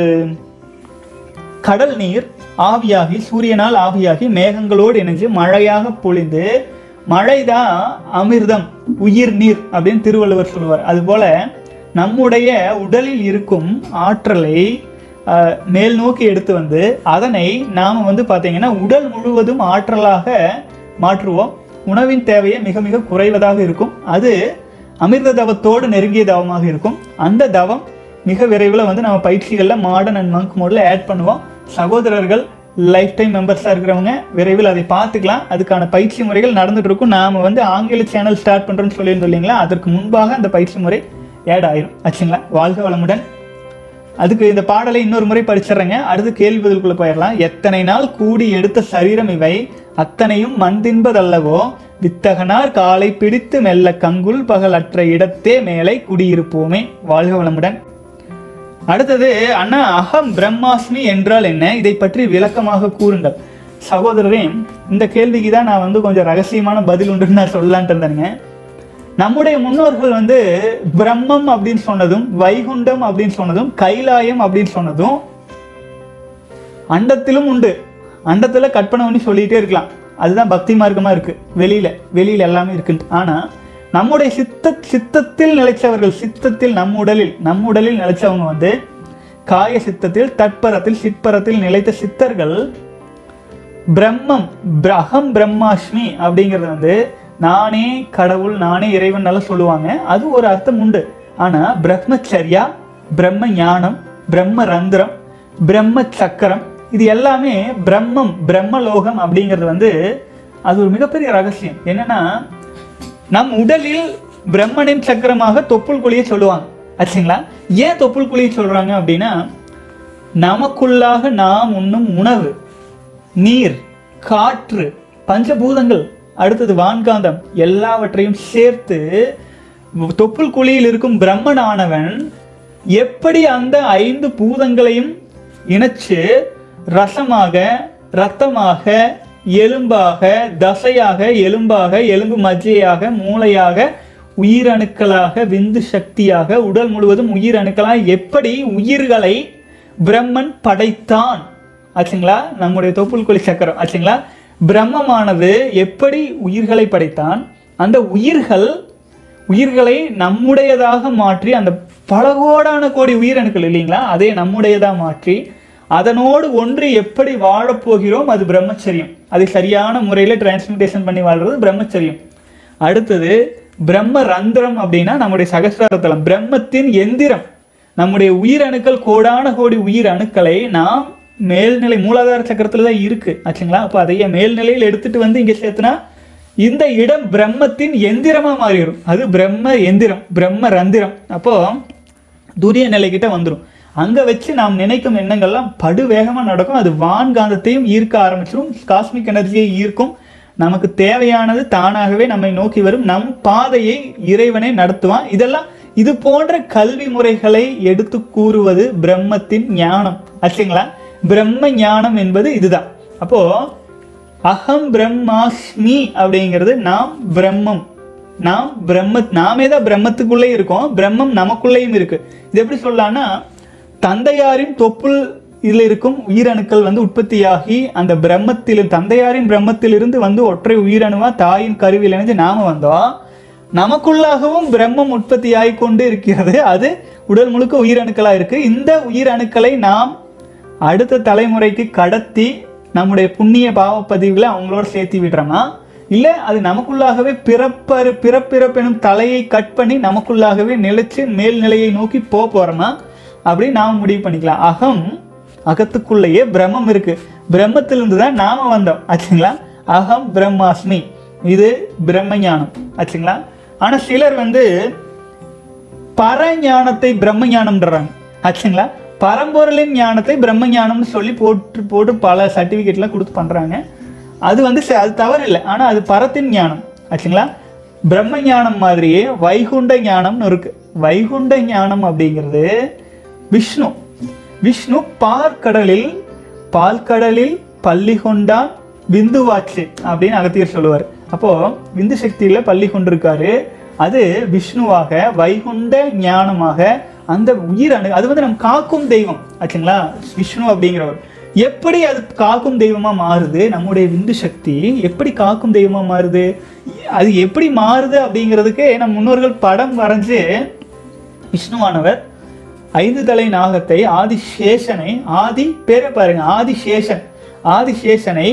கடல் நீர் ஆவியாகி சூரியனால் ஆவியாகி மேகங்களோடு இணைஞ்சு மழையாக பொழிந்து மழைதான் அமிர்தம் உயிர் நீர் அப்படின்னு திருவள்ளுவர் சொல்லுவார் அதுபோல நம்முடைய உடலில் இருக்கும் ஆற்றலை அஹ், மேல் நோக்கி எடுத்து வந்து அதனை நாம் வந்து பார்த்தீங்கன்னா உடல் முழுவதும் ஆற்றலாக மாற்றுவோம் உணவின் தேவையை மிக மிக குறைவதாக இருக்கும் அது அமிர்த தவத்தோடு நெருங்கிய தவமாக இருக்கும் அந்த தவம் மிக விரைவில் வந்து நம்ம பயிற்சிகளில் மாடர்ன் அண்ட் மங்க் மோடில் ஆட் பண்ணுவோம் சகோதரர்கள் லைஃப் டைம் மெம்பர்ஸாக இருக்கிறவங்க விரைவில் அதை பார்த்துக்கலாம் அதுக்கான பயிற்சி முறைகள் நடந்துட்டு இருக்கும் நாம் வந்து ஆங்கில சேனல் ஸ்டார்ட் பண்ணுறோன்னு சொல்லியிருந்தோம் இல்லைங்களா அதற்கு முன்பாக அந்த பயிற்சி முறை ஆட் ஆயிரும் ஆச்சுங்களா வாழ்க வளமுடன் அதுக்கு இந்த பாடலை இன்னொரு முறை படிச்சிடுறேங்க அடுத்து கேள்வி பதிலுக்குள்ள போயிடலாம் எத்தனை நாள் கூடி எடுத்த சரீரம் இவை அத்தனையும் மண் தின்பதல்லவோ வித்தகனார் காலை பிடித்து மெல்ல கங்குல் பகல் அற்ற இடத்தே மேலே குடியிருப்போமே வாழ்க வளமுடன் அடுத்தது அண்ணா அகம் பிரம்மாஸ்மி என்றால் என்ன இதை பற்றி விளக்கமாக கூறுங்கள் சகோதரரே இந்த கேள்விக்கு தான் நான் வந்து கொஞ்சம் ரகசியமான பதில் உண்டுன்னு நான் சொல்லலான்ட்டு இருந்தேங்க நம்முடைய முன்னோர்கள் வந்து பிரம்மம் அப்படின்னு சொன்னதும் வைகுண்டம் அப்படின்னு சொன்னதும் கைலாயம் அப்படின்னு சொன்னதும் அண்டத்திலும் உண்டு அண்டத்துல கற்பனை பண்ணி சொல்லிட்டே இருக்கலாம் அதுதான் பக்தி மார்க்கமா இருக்கு வெளியில வெளியில எல்லாமே இருக்குன்ட்டு ஆனா நம்முடைய சித்த சித்தத்தில் நிலைச்சவர்கள் சித்தத்தில் நம் உடலில் நம் உடலில் நிலைச்சவங்க வந்து காய சித்தத்தில் தட்பரத்தில் சிற்பரத்தில் நிலைத்த சித்தர்கள் பிரம்மம் பிர- அகம் பிரம்மாஸ்மி அப்படிங்கிறது வந்து நானே கடவுள் நானே இறைவன் எல்லாம் சொல்லுவாங்க அது ஒரு அர்த்தம் உண்டு ஆனா பிரம்மச்சரியா பிரம்ம ஞானம் பிரம்ம ரந்திரம் பிரம்ம சக்கரம் இது எல்லாமே பிரம்மம் பிரம்மலோகம் அப்படிங்கிறது வந்து அது ஒரு மிகப்பெரிய ரகசியம் என்னன்னா நம் உடலில் பிரம்மனின் சக்கரமாக தொப்புள் குழியை சொல்லுவாங்க ஆச்சுங்களா ஏன் தொப்புள் குழியை சொல்றாங்க அப்படின்னா நமக்குள்ளாக நாம் உண்ணும் உணவு நீர் காற்று பஞ்சபூதங்கள் அடுத்தது வான்காந்தம் எல்லாவற்றையும் சேர்த்து தொப்புள் குழியில் இருக்கும் பிரம்மனானவன் எப்படி அந்த ஐந்து பூதங்களையும் இணைச்சு ரசமாக ரத்தமாக எலும்பாக தசையாக எலும்பாக எலும்பு மஜ்ஜையாக மூளையாக உயிரணுக்களாக விந்து சக்தியாக உடல் முழுவதும் உயிரணுக்களாக எப்படி உயிர்களை பிரம்மன் படைத்தான் ஆச்சுங்களா நம்முடைய தொப்புள் கொலி சக்கரம் ஆச்சுங்களா பிரம்மமானது எப்படி உயிர்களை படைத்தான் அந்த உயிர்கள் உயிர்களை நம்முடையதாக மாற்றி அந்த பல கோடான கோடி உயிரணுக்கள் இல்லைங்களா அதை நம்முடையதாக மாற்றி அதனோடு ஒன்று எப்படி வாழப் போகிறோம் அது பிரம்மச்சரியம் அதை சரியான முறையில் டிரான்ஸ்மிட்டேஷன் பண்ணி வாழ்றது பிரம்மச்சரியம் அடுத்தது பிரம்ம ரந்திரம் அப்படின்னா நம்முடைய சகசிரத்தலம் பிரம்மத்தின் எந்திரம் நம்முடைய உயிரணுக்கள் கோடான கோடி உயிர் அணுக்களை நாம் மேல்நிலை மூலாதார சக்கரத்துல தான் இருக்கு ஆச்சுங்களா அப்போ அதையே மேல்நிலையில் எடுத்துட்டு வந்து இங்க சேர்த்துனா இந்த இடம் பிரம்மத்தின் எந்திரமா மாறிடும் அது பிரம்ம எந்திரம் பிரம்ம ரந்திரம் அப்போ துரிய நிலைக்கிட்ட வந்துடும் அங்க வச்சு நாம் நினைக்கும் எண்ணங்கள்லாம் படு வேகமா நடக்கும் அது வான்காந்தத்தையும் ஈர்க்க ஆரம்பிச்சிடும் காஸ்மிக் எனர்ஜியை ஈர்க்கும் நமக்கு தேவையானது தானாகவே நம்மை நோக்கி வரும் நம் பாதையை இறைவனை நடத்துவான் இதெல்லாம் இது போன்ற கல்வி முறைகளை எடுத்து கூறுவது பிரம்மத்தின் ஞானம் ஆச்சுங்களா பிரம்ம ஞானம் என்பது இதுதான் அப்போ அகம் பிரம்மாஸ்மி அப்படிங்கிறது நாம் பிரம்மம் நாம் பிரம்ம நாமே தான் பிரம்மத்துக்குள்ளே இருக்கோம் பிரம்மம் நமக்குள்ளேயும் இருக்கு இது எப்படி சொல்லலாம்னா தந்தையாரின் தொப்புள் இதில் இருக்கும் உயிரணுக்கள் வந்து உற்பத்தியாகி அந்த பிரம்மத்தில் தந்தையாரின் பிரம்மத்திலிருந்து வந்து ஒற்றை உயிரணுவா தாயின் கருவில் இணைஞ்சு நாம வந்தோம் நமக்குள்ளாகவும் பிரம்மம் உற்பத்தியாகி கொண்டு இருக்கிறது அது உடல் முழுக்க உயிரணுக்களா இருக்கு இந்த உயிரணுக்களை நாம் அடுத்த தலைமுறைக்கு கடத்தி நம்முடைய புண்ணிய பாவப்பதிவுகளை அவங்களோட சேர்த்து விடுறோமா இல்ல அது நமக்குள்ளாகவே பிறப்பரு பிறப்பிறப்பெனும் தலையை கட் பண்ணி நமக்குள்ளாகவே நிலைச்சு மேல்நிலையை நோக்கி போக போறோமா அப்படின்னு நாம முடிவு பண்ணிக்கலாம் அகம் அகத்துக்குள்ளேயே பிரம்மம் இருக்கு பிரம்மத்திலிருந்து தான் நாம வந்தோம் ஆச்சுங்களா அகம் பிரம்மாஸ்மி இது பிரம்ம ஞானம் ஆச்சுங்களா ஆனா சிலர் வந்து பரஞானத்தை பிரம்ம ஞானம்ன்றாங்க ஆச்சுங்களா பரம்பொருளின் ஞானத்தை பிரம்ம ஞானம்னு சொல்லி போட்டு போட்டு பல சர்டிஃபிகேட்லாம் கொடுத்து பண்றாங்க அது வந்து ச- அது தவறு இல்லை ஆனா அது பரத்தின் ஞானம் ஆச்சுங்களா பிரம்ம ஞானம் மாதிரியே வைகுண்ட ஞானம்னு இருக்கு வைகுண்ட ஞானம் அப்படிங்கிறது விஷ்ணு விஷ்ணு பார்க்கடலில் பால்கடலில் பள்ளி கொண்டான் விந்துவாச்சு அப்படின்னு அகத்தியர் சொல்லுவார் அப்போ விந்து சக்தியில பள்ளி கொண்டிருக்காரு அது விஷ்ணுவாக வைகுண்ட ஞானமாக அந்த உயிர் அணு அது வந்து நம்ம காக்கும் தெய்வம் ஆச்சுங்களா விஷ்ணு அப்படிங்கிறவர் எப்படி அது காக்கும் தெய்வமா மாறுது நம்முடைய விந்து சக்தி எப்படி காக்கும் தெய்வமா மாறுது அது எப்படி மாறுது அப்படிங்கிறதுக்கு நம் முன்னோர்கள் படம் வரைஞ்சு விஷ்ணுவானவர் ஐந்து தலை நாகத்தை ஆதிசேஷனை ஆதி பேரை பாருங்க ஆதிசேஷன் ஆதிசேஷனை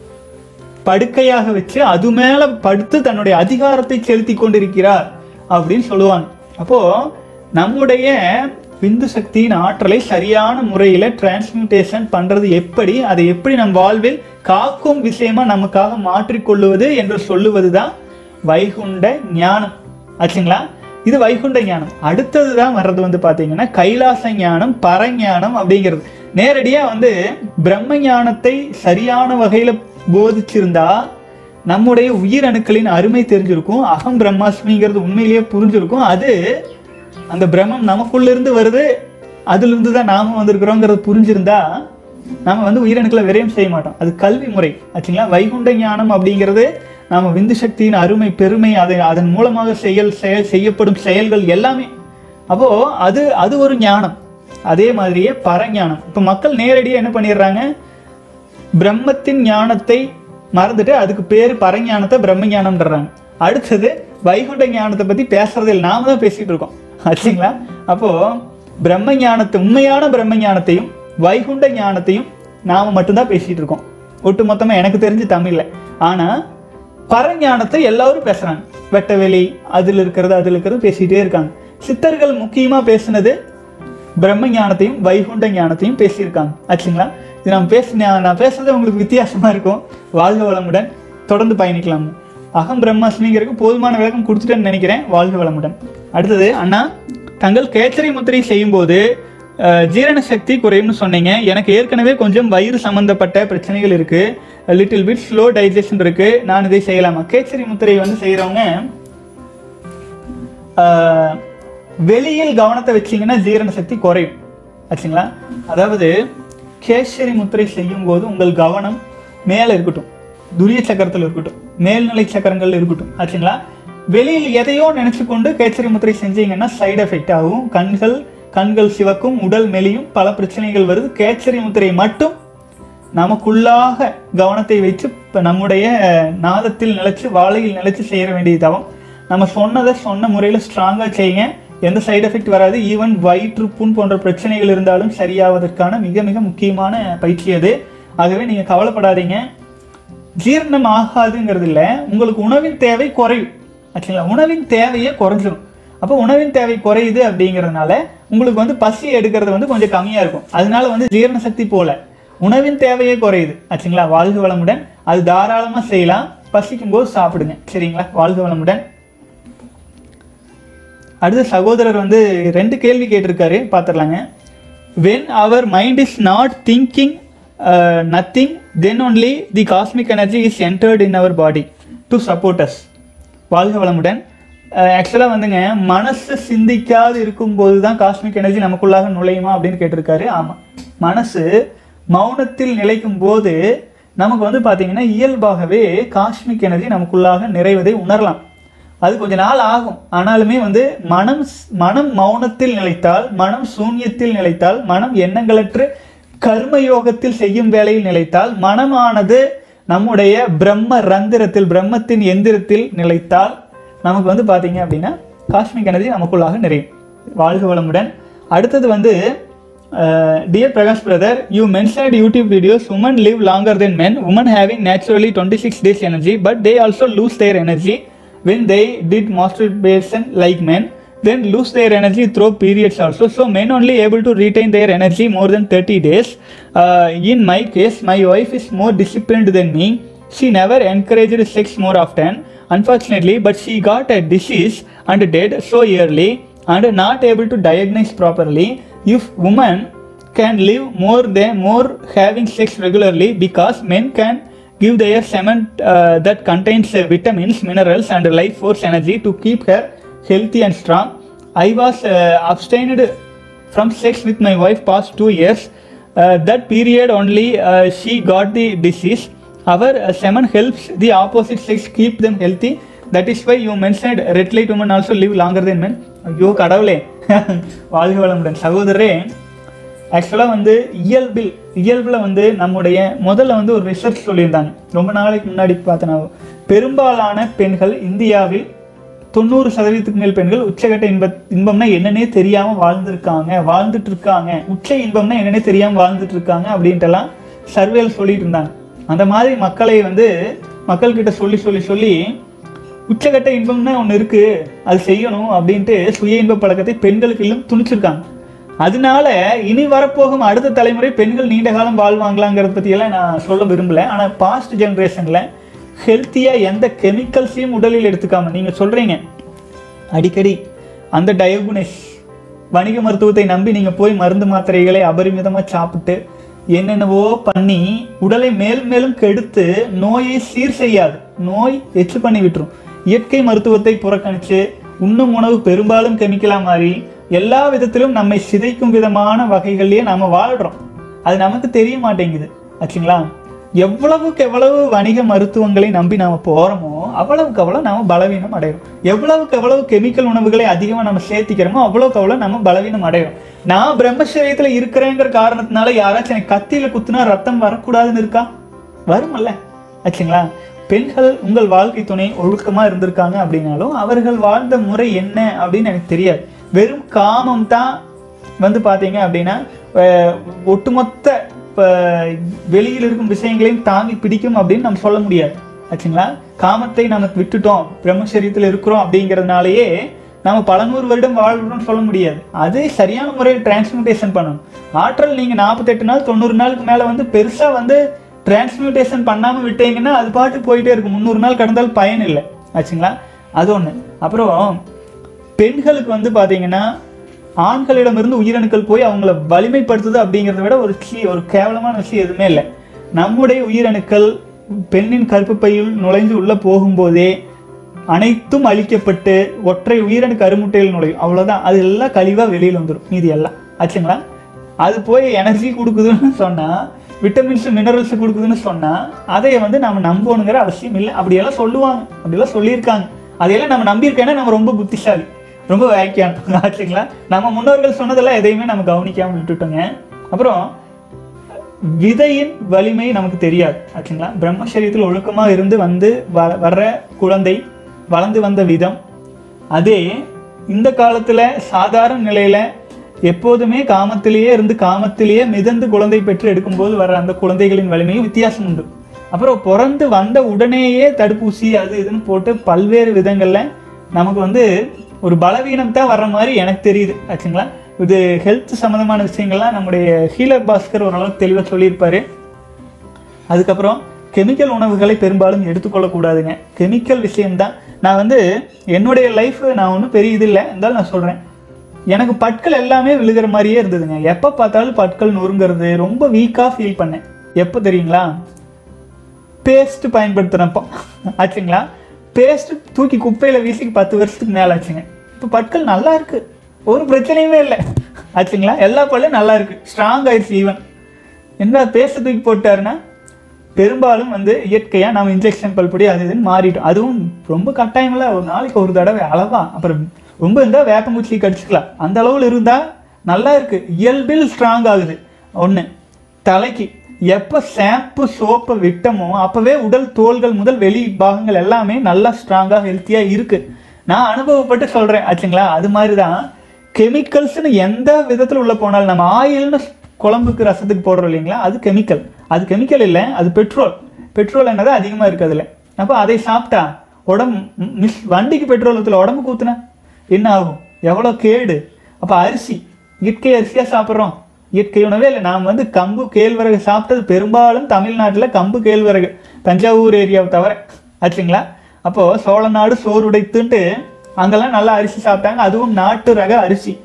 படுக்கையாக வச்சு அது மேல படுத்து தன்னுடைய அதிகாரத்தை செலுத்தி கொண்டிருக்கிறார் அப்படின்னு சொல்லுவாங்க அப்போ நம்முடைய விந்து சக்தியின் ஆற்றலை சரியான முறையில் டிரான்ஸ்மியூட்டேஷன் பண்றது எப்படி அதை எப்படி நம் வாழ்வில் காக்கும் விஷயமா நமக்காக மாற்றிக்கொள்ளுவது என்று சொல்லுவது தான் வைகுண்ட ஞானம் ஆச்சுங்களா இது வைகுண்ட ஞானம் அடுத்தது தான் வர்றது வந்து பார்த்தீங்கன்னா கைலாச ஞானம் பரஞானம் அப்படிங்கிறது நேரடியாக வந்து பிரம்ம ஞானத்தை சரியான வகையில் போதிச்சிருந்தா நம்முடைய உயிரணுக்களின் அருமை தெரிஞ்சிருக்கும் அகம் பிரம்மாஸ்மிங்கிறது உண்மையிலேயே புரிஞ்சிருக்கும் அது அந்த பிரம்மம் நமக்குள்ள இருந்து வருது அதிலிருந்து தான் நாம வந்திருக்கிறோங்கிறது புரிஞ்சிருந்தா நாம வந்து உயிரணுக்களை விரயம் செய்ய மாட்டோம் அது கல்வி முறை ஆச்சுங்களா வைகுண்ட ஞானம் அப்படிங்கிறது நாம விந்து சக்தியின் அருமை பெருமை அதை அதன் மூலமாக செயல் செயல் செய்யப்படும் செயல்கள் எல்லாமே அப்போ அது அது ஒரு ஞானம் அதே மாதிரியே பரஞானம் இப்போ மக்கள் நேரடியாக என்ன பண்ணிடுறாங்க பிரம்மத்தின் ஞானத்தை மறந்துட்டு அதுக்கு பேர் பரஞானத்தை பிரம்ம ஞானம்ன்றாங்க அடுத்தது வைகுண்ட ஞானத்தை பத்தி பேசுறது இல்லை நாம தான் பேசிட்டு இருக்கோம் ஆச்சுங்களா அப்போ பிரம்ம ஞானத்தை உண்மையான பிரம்ம ஞானத்தையும் வைகுண்ட ஞானத்தையும் நாம மட்டும்தான் பேசிட்டு இருக்கோம் ஒட்டு மொத்தமா எனக்கு தெரிஞ்சு தமிழ்ல ஆனா பரஞானத்தை எல்லாரும் பேசுறாங்க வெட்டவெளி அதில் இருக்கிறது அதில் இருக்கிறது பேசிட்டே இருக்காங்க சித்தர்கள் முக்கியமா பேசுனது பிரம்ம ஞானத்தையும் வைகுண்ட ஞானத்தையும் பேசியிருக்காங்க ஆச்சுங்களா இது நான் பேச நான் பேசுறது உங்களுக்கு வித்தியாசமா இருக்கும் வாழ்க வளமுடன் தொடர்ந்து பயணிக்கலாம் அகம் பிரம்மாஸ்மிங்கிறதுக்கு போதுமான விளக்கம் கொடுத்துட்டேன்னு நினைக்கிறேன் வாழ்க வளமுடன் அடுத்தது அண்ணா தங்கள் கேச்சரி முத்திரை செய்யும்போது அஹ், ஜீரண சக்தி குறையும்னு சொன்னீங்க எனக்கு ஏற்கனவே கொஞ்சம் வயிறு சம்பந்தப்பட்ட பிரச்சனைகள் இருக்கு லிட்டில் பிட் ஸ்லோ டைஜஷன் இருக்கு நான் இதை செய்யலாமா கேச்சரி முத்திரை வந்து செய்கிறவங்க ஆஹ், வெளியில் கவனத்தை வச்சீங்கன்னா ஜீரண சக்தி குறையும் ஆச்சுங்களா அதாவது கேசரி முத்திரை செய்யும் போது உங்கள் கவனம் மேலே இருக்கட்டும் துரிய சக்கரத்தில் இருக்கட்டும் மேல்நிலை சக்கரங்கள் இருக்கட்டும் ஆச்சுங்களா வெளியில் எதையோ நினைச்சு கொண்டு கேசரி முத்திரை செஞ்சீங்கன்னா சைடு எஃபெக்ட் ஆகும் கண்கள் கண்கள் சிவக்கும் உடல் மெலியும் பல பிரச்சனைகள் வருது கேசரி முத்திரை மட்டும் நமக்குள்ளாக கவனத்தை வைத்து இப்போ நம்முடைய நாதத்தில் நிலைச்சு வாழையில் நிலைச்சு செய்ய வேண்டிய தவம் நம்ம சொன்னதை சொன்ன முறையில் ஸ்ட்ராங்காக செய்யுங்க எந்த சைடு எஃபெக்ட் வராது ஈவன் வயிற்று புண் போன்ற பிரச்சனைகள் இருந்தாலும் சரியாவதற்கான மிக மிக முக்கியமான பயிற்சி அது ஆகவே நீங்கள் கவலைப்படாதீங்க ஜீரணம் ஆகாதுங்கிறது இல்லை உங்களுக்கு உணவின் தேவை குறையும் ஆச்சுங்களா உணவின் தேவையே குறைஞ்சிரும் அப்போ உணவின் தேவை குறையுது அப்படிங்கிறதுனால உங்களுக்கு வந்து பசி எடுக்கிறது வந்து கொஞ்சம் கம்மியாக இருக்கும் அதனால வந்து ஜீரண சக்தி போல உணவின் தேவையே குறையுது ஆச்சுங்களா வாழ்க வளமுடன் அது தாராளமாக செய்யலாம் பசிக்கும் போது சாப்பிடுங்க சரிங்களா வாழ்க வளமுடன் அடுத்த சகோதரர் வந்து ரெண்டு கேள்வி கேட்டிருக்காரு பார்த்துடலாங்க when our mind is not thinking nothing then only the cosmic energy is entered in our body to support us வாழ்க வளமுடன் ஆக்சுவலாக வந்துங்க மனசு சிந்திக்காது இருக்கும்போது தான் காஸ்மிக் எனர்ஜி நமக்குள்ளாக நுழையுமா அப்படின்னு கேட்டிருக்காரு ஆமாம் மனசு மௌனத்தில் நிலைக்கும் போது நமக்கு வந்து பார்த்தீங்கன்னா இயல்பாகவே காஸ்மிக் எனர்ஜி நமக்குள்ளாக நிறைவதை உணரலாம் அது கொஞ்ச நாள் ஆகும் ஆனாலுமே வந்து மனம் மனம் மௌனத்தில் நிலைத்தால் மனம் சூன்யத்தில் நிலைத்தால் மனம் எண்ணங்களற்று கர்மயோகத்தில் செய்யும் வேலையில் நிலைத்தால் மனமானது நம்முடைய பிரம்ம ரந்திரத்தில் பிரம்மத்தின் எந்திரத்தில் நிலைத்தால் நமக்கு வந்து பார்த்தீங்க அப்படின்னா காஸ்மிக் எனர்ஜி நமக்குள்ளாக நிறையும் வாழ்க வளமுடன் அடுத்தது வந்து dear Prakash brother you mentioned YouTube videos women live longer then men women having naturally 26 days energy but they also lose their energy when they did masturbation like men then lose their energy through periods also so men only able to retain their energy more than 30 days uh, in my case my wife is more disciplined than me she never encouraged sex more often unfortunately but she got a disease and dead so early and not able to diagnose properly if woman can live more than more having sex regularly because men can give their semen uh, that contains uh, vitamins minerals and life force energy to keep her healthy and strong i was uh, abstained from sex with my wife past two years uh, that period only uh, she got the disease our uh, semen helps the opposite sex keep them healthy that is why you mentioned red light women also live longer than men ஐயோ கடவுளே வாழ்க வளமுடன் சகோதரரே ஆக்சுவலாக வந்து இயல்பில் இயல்பில் வந்து நம்முடைய முதல்ல வந்து ஒரு ரிசர்ச் சொல்லியிருந்தாங்க ரொம்ப நாளைக்கு முன்னாடி பார்த்தனா பெரும்பாலான பெண்கள் இந்தியாவில் தொண்ணூறு சதவீதத்துக்கு மேல் பெண்கள் உச்சகட்ட இன்ப இன்பம்னா என்னன்னே தெரியாமல் வாழ்ந்துருக்காங்க வாழ்ந்துட்டு இருக்காங்க உச்ச இன்பம்னா என்னன்னே தெரியாமல் வாழ்ந்துட்டு இருக்காங்க அப்படின்ட்டுலாம் சர்வேல சொல்லிட்டு இருந்தாங்க அந்த மாதிரி மக்களை வந்து மக்கள்கிட்ட சொல்லி சொல்லி சொல்லி உச்சகட்ட இன்பம்னா ஒன்று இருக்கு அது செய்யணும் அப்படின்ட்டு சுய இன்ப பழக்கத்தை பெண்களுக்கு இன்னும் துணிச்சிருக்காங்க அதனால இனி வரப்போகும் அடுத்த தலைமுறை பெண்கள் நீண்ட காலம் வாழ்வாங்களாங்கிறத பற்றியெல்லாம் நான் சொல்ல விரும்பல ஆனால் பாஸ்ட் ஜென்ரேஷனில் ஹெல்த்தியாக எந்த கெமிக்கல்ஸையும் உடலில் எடுத்துக்காம நீங்கள் சொல்கிறீங்க அடிக்கடி அந்த டயகுனிஸ் வணிக மருத்துவத்தை நம்பி நீங்கள் போய் மருந்து மாத்திரைகளை அபரிமிதமாக சாப்பிட்டு என்னென்னவோ பண்ணி உடலை மேல் மேலும் கெடுத்து நோயை சீர் செய்யாது நோய் எச்சு பண்ணி விட்டுரும் இயற்கை மருத்துவத்தை புறக்கணித்து உண்ணும் உணவு பெரும்பாலும் கெமிக்கலாக மாறி எல்லா விதத்திலும் நம்மை சிதைக்கும் விதமான வகைகள்லயே நாம வாழ்றோம் அது நமக்கு தெரிய மாட்டேங்குது ஆச்சுங்களா எவ்வளவுக்கு எவ்வளவு வணிக மருத்துவங்களை நம்பி நாம போறோமோ அவ்வளவுக்கு அவ்வளவு நாம பலவீனம் அடையும் எவ்வளவுக்கு எவ்வளவு கெமிக்கல் உணவுகளை அதிகமா நம்ம சேர்த்திக்கிறோமோ அவ்வளவுக்கு அவ்வளவு நம்ம பலவீனம் அடையும் நான் பிரம்மச்சரியத்துல இருக்கிறேங்கிற காரணத்தினால யாராச்சும் எனக்கு கத்தியில குத்துனா ரத்தம் வரக்கூடாதுன்னு இருக்கா வருமல்ல ஆச்சுங்களா பெண்கள் உங்கள் வாழ்க்கை துணை ஒழுக்கமா இருந்திருக்காங்க அப்படின்னாலும் அவர்கள் வாழ்ந்த முறை என்ன அப்படின்னு எனக்கு தெரியாது வெறும் காமம் தான் வந்து பார்த்தீங்க அப்படின்னா அஹ், ஒட்டுமொத்த இப்போ வெளியில் இருக்கும் விஷயங்களையும் தாங்கி பிடிக்கும் அப்படின்னு நம்ம சொல்ல முடியாது ஆச்சுங்களா காமத்தை நமக்கு விட்டுட்டோம் பிரம்மச்சரியத்தில் இருக்கிறோம் அப்படிங்கிறதுனாலயே நம்ம பல நூறு வருடம் வாழ்றோம்னு சொல்ல முடியாது அது சரியான முறையில் டிரான்ஸ்மிட்டேஷன் பண்ணணும் ஆற்றல் நீங்கள் நாற்பத்தெட்டு நாள் தொண்ணூறு நாளுக்கு மேலே வந்து பெருசாக வந்து டிரான்ஸ்மியூட்டேஷன் பண்ணாமல் விட்டீங்கன்னா அது பாட்டு போயிட்டே இருக்கும் முந்நூறு நாள் கடந்தால் பயன் இல்லை ஆச்சுங்களா அது ஒன்று அப்புறம் பெண்களுக்கு வந்து பார்த்தீங்கன்னா ஆண்களிடமிருந்து உயிரணுக்கள் போய் அவங்கள வலிமைப்படுத்துது அப்படிங்கிறத விட ஒரு கீ ஒரு கேவலமான விஷயம் எதுவுமே இல்லை நம்முடைய உயிரணுக்கள் பெண்ணின் கருப்பு பையில் நுழைஞ்சு உள்ளே போகும்போதே அனைத்தும் அழிக்கப்பட்டு ஒற்றை உயிரணு கருமுட்டையில் நுழையும் அவ்வளோதான் அது எல்லாம் கழிவாக வெளியில் வந்துடும் மீதி எல்லாம் ஆச்சுங்களா அது போய் எனர்ஜி கொடுக்குதுன்னு சொன்னால் விட்டமின்ஸ் மினரல்ஸ் கொடுக்குதுன்னு சொன்னால் அதை வந்து நம்ம நம்பணுங்கிற அவசியம் இல்லை அப்படியெல்லாம் சொல்லுவாங்க அப்படியெல்லாம் சொல்லியிருக்காங்க அதையெல்லாம் நம்ம நம்பியிருக்கேன்னா நம்ம ரொம்ப புத்திசாலி ரொம்ப வேக்கியான ஆச்சுங்களா நம்ம முன்னோர்கள் சொன்னதெல்லாம் எதையுமே நம்ம கவனிக்காமல் விட்டுட்டோங்க அப்புறம் விதையின் வலிமை நமக்கு தெரியாது ஆச்சுங்களா பிரம்மச்சரியத்தில் ஒழுக்கமாக இருந்து வந்து வ வர்ற குழந்தை வளர்ந்து வந்த விதம் அதே இந்த காலத்தில் சாதாரண நிலையில் எப்போதுமே காமத்திலேயே இருந்து காமத்திலேயே மிதந்து குழந்தை பெற்று எடுக்கும்போது வர அந்த குழந்தைகளின் வலிமையும் வித்தியாசம் உண்டு அப்புறம் பிறந்து வந்த உடனேயே தடுப்பூசி அது இதுன்னு போட்டு பல்வேறு விதங்களில் நமக்கு வந்து ஒரு பலவீனம் தான் வர்ற மாதிரி எனக்கு தெரியுது ஆச்சுங்களா இது ஹெல்த் சம்மந்தமான விஷயங்கள்லாம் நம்முடைய ஹீலர் பாஸ்கர் ஓரளவுக்கு தெளிவாக சொல்லியிருப்பாரு அதுக்கப்புறம் கெமிக்கல் உணவுகளை பெரும்பாலும் எடுத்துக்கொள்ளக்கூடாதுங்க கெமிக்கல் விஷயம்தான் நான் வந்து என்னுடைய லைஃப் நான் ஒன்றும் பெரிய இது இல்லை இருந்தாலும் நான் சொல்கிறேன் எனக்கு பற்கள் எல்லாமே விழுகிற மாதிரியே இருந்ததுங்க எப்போ பார்த்தாலும் பற்கள் நொறுங்கிறது ரொம்ப வீக்காக ஃபீல் பண்ணேன் எப்போ தெரியுங்களா பேஸ்ட் பயன்படுத்துகிறப்போ ஆச்சுங்களா பேஸ்ட் தூக்கி குப்பையில் வீசி பத்து வருஷத்துக்கு மேலே ஆச்சுங்க இப்போ பற்கள் நல்லா இருக்கு ஒரு பிரச்சனையுமே இல்லை ஆச்சுங்களா எல்லா பல்லும் நல்லா இருக்கு ஸ்ட்ராங் ஆயிடுச்சு ஈவன் என்ன பேஸ்ட் தூக்கி போட்டாருன்னா பெரும்பாலும் வந்து இயற்கையாக நம்ம இன்ஜெக்ஷன் பல்படி அது இதுன்னு மாறிட்டோம் அதுவும் ரொம்ப கட்டாயமில்ல ஒரு நாளைக்கு ஒரு தடவை அளவா அப்புறம் ரொம்ப இருந்தால் வேப்பங்குச்சி கடிச்சிக்கலாம் அந்த அளவில் இருந்தால் நல்லா இருக்கு இயல்பில் ஸ்ட்ராங் ஆகுது ஒன்று தலைக்கு எப்போ ஷாம்பு சோப்பை விட்டமோ அப்போவே உடல் தோள்கள் முதல் வெளி பாகங்கள் எல்லாமே நல்லா ஸ்ட்ராங்காக ஹெல்த்தியாக இருக்கு நான் அனுபவப்பட்டு சொல்கிறேன் ஆச்சுங்களா அது மாதிரி தான் கெமிக்கல்ஸ்னு எந்த விதத்தில் உள்ள போனாலும் நம்ம ஆயில்னு குழம்புக்கு ரசத்துக்கு போடுறோம் இல்லைங்களா அது கெமிக்கல் அது கெமிக்கல் இல்லை அது பெட்ரோல் பெட்ரோல் என்னது அதிகமாக இருக்குது அதில் அப்போ அதை சாப்பிட்டா உடம்பு மிஸ் வண்டிக்கு பெட்ரோல் ஊற்றல உடம்புக்கு ஊற்றுனா என்ன ஆகும் எவ்வளோ கேடு அப்போ அரிசி இயற்கை அரிசியாக சாப்பிட்றோம் இயற்கை உணவே இல்லை நாம் வந்து கம்பு கேழ்வரகு சாப்பிட்டது பெரும்பாலும் தமிழ்நாட்டில் கம்பு கேழ்வரகு தஞ்சாவூர் ஏரியாவை தவிர ஆச்சுங்களா அப்போது சோழ நாடு சோறு உடைத்துன்ட்டு அங்கெல்லாம் நல்லா அரிசி சாப்பிட்டாங்க அதுவும் நாட்டு ரக அரிசி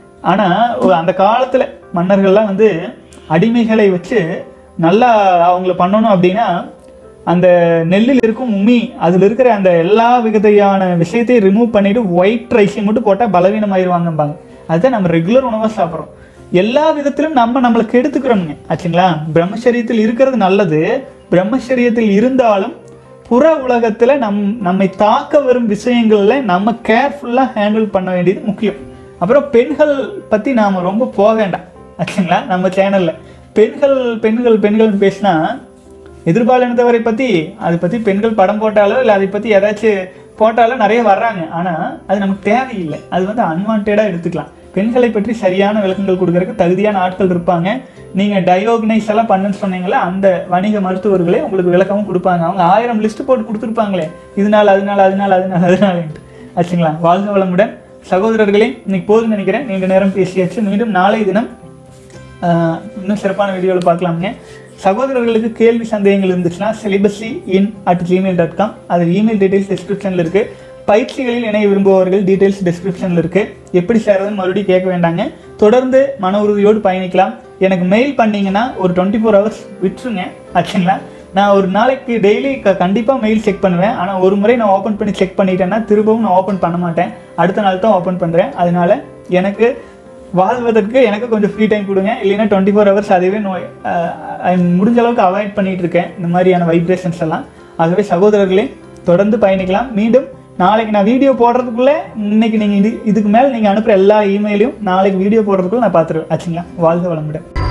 ஆனால் அந்த காலத்தில் மன்னர்கள்லாம் வந்து அடிமைகளை வச்சு நல்லா அவங்கள பண்ணணும் அப்படின்னா அந்த நெல்லில் இருக்கும் உமி அதில் இருக்கிற அந்த எல்லா விதத்தையான விஷயத்தையும் ரிமூவ் பண்ணிட்டு ஒயிட் ரைஸை மட்டும் போட்டால் பலவீனமாயிருவாங்கம்பாங்க அதுதான் நம்ம ரெகுலர் உணவாக சாப்பிட்றோம் எல்லா விதத்திலும் நம்ம நம்மளை கெடுத்துக்கிறோம்ங்க ஆச்சுங்களா பிரம்மச்சரியத்தில் இருக்கிறது நல்லது பிரம்மச்சரியத்தில் இருந்தாலும் புற உலகத்தில் நம் நம்மை தாக்க வரும் விஷயங்கள்ல நம்ம கேர்ஃபுல்லாக ஹேண்டில் பண்ண வேண்டியது முக்கியம் அப்புறம் பெண்கள் பற்றி நாம் ரொம்ப போக வேண்டாம் ஆச்சுங்களா நம்ம சேனலில் பெண்கள் பெண்கள் பெண்கள் பேசினா எதிர்பாலினத்தவரை பற்றி அதை பற்றி பெண்கள் படம் போட்டாலோ இல்லை அதை பற்றி ஏதாச்சும் போட்டாலோ நிறைய வர்றாங்க ஆனால் அது நமக்கு தேவையில்லை அது வந்து அன்வான்டாக எடுத்துக்கலாம் பெண்களை பற்றி சரியான விளக்கங்கள் கொடுக்கறதுக்கு தகுதியான ஆட்கள் இருப்பாங்க நீங்கள் டயோக்னைஸ் எல்லாம் பண்ணுன்னு சொன்னீங்களா அந்த வணிக மருத்துவர்களே உங்களுக்கு விளக்கமும் கொடுப்பாங்க அவங்க ஆயிரம் லிஸ்ட் போட்டு கொடுத்துருப்பாங்களே இதனால அதனால அதனால அதனால அதனாலன்ட்டு ஆச்சுங்களா வாழ்க வளமுடன் சகோதரர்களே இன்னைக்கு போதும்னு நினைக்கிறேன் நீண்ட நேரம் பேசியாச்சு மீண்டும் நாளை தினம் ஆஹ், இன்னும் சிறப்பான வீடியோவில் பார்க்கலாமுங்க சகோதரர்களுக்கு கேள்வி சந்தேகங்கள் இருந்துச்சுன்னா celibacy in at Gmail dot com அது இமெயில் டீடைல்ஸ் டிஸ்கிரிப்ஷனில் இருக்குது பயிற்சிகளில் இணைய விரும்புபவர்கள் டீடைல்ஸ் டிஸ்கிரிப்ஷனில் இருக்குது எப்படி சேர்றதுன்னு மறுபடியும் கேட்க வேண்டாங்க தொடர்ந்து மன உறுதியோடு பயணிக்கலாம் எனக்கு மெயில் பண்ணீங்கன்னா ஒரு டுவெண்ட்டி ஃபோர் ஹவர்ஸ் விட்டுருங்க ஆச்சுங்களா நான் ஒரு நாளைக்கு டெய்லி க கண்டிப்பாக மெயில் செக் பண்ணுவேன் ஆனால் ஒரு முறை நான் ஓப்பன் பண்ணி செக் பண்ணிட்டேன்னா திரும்பவும் நான் ஓப்பன் பண்ண மாட்டேன் அடுத்த நாள் தான் ஓப்பன் பண்ணுறேன் அதனால எனக்கு வாழ்வதற்கு எனக்கு கொஞ்சம் ஃப்ரீ டைம் கொடுங்க இல்லைன்னா டுவெண்ட்டி ஃபோர் ஹவர்ஸ் அதுவே நோய் அஹ், முடிஞ்ச அளவுக்கு அவாய்ட் பண்ணிட்டு இருக்கேன் இந்த மாதிரியான வைப்ரேஷன்ஸ் எல்லாம் ஆகவே சகோதரர்களே தொடர்ந்து பயணிக்கலாம் மீண்டும் நாளைக்கு நான் வீடியோ போடுறதுக்குள்ளே இன்னைக்கு நீங்கள் இது இதுக்கு மேலே நீங்கள் அனுப்புகிற எல்லா இமெயிலையும் நாளைக்கு வீடியோ போடுறதுக்குள்ள நான் பார்த்துருவேன் ஆச்சுங்களா வாழ்க வளமுடன்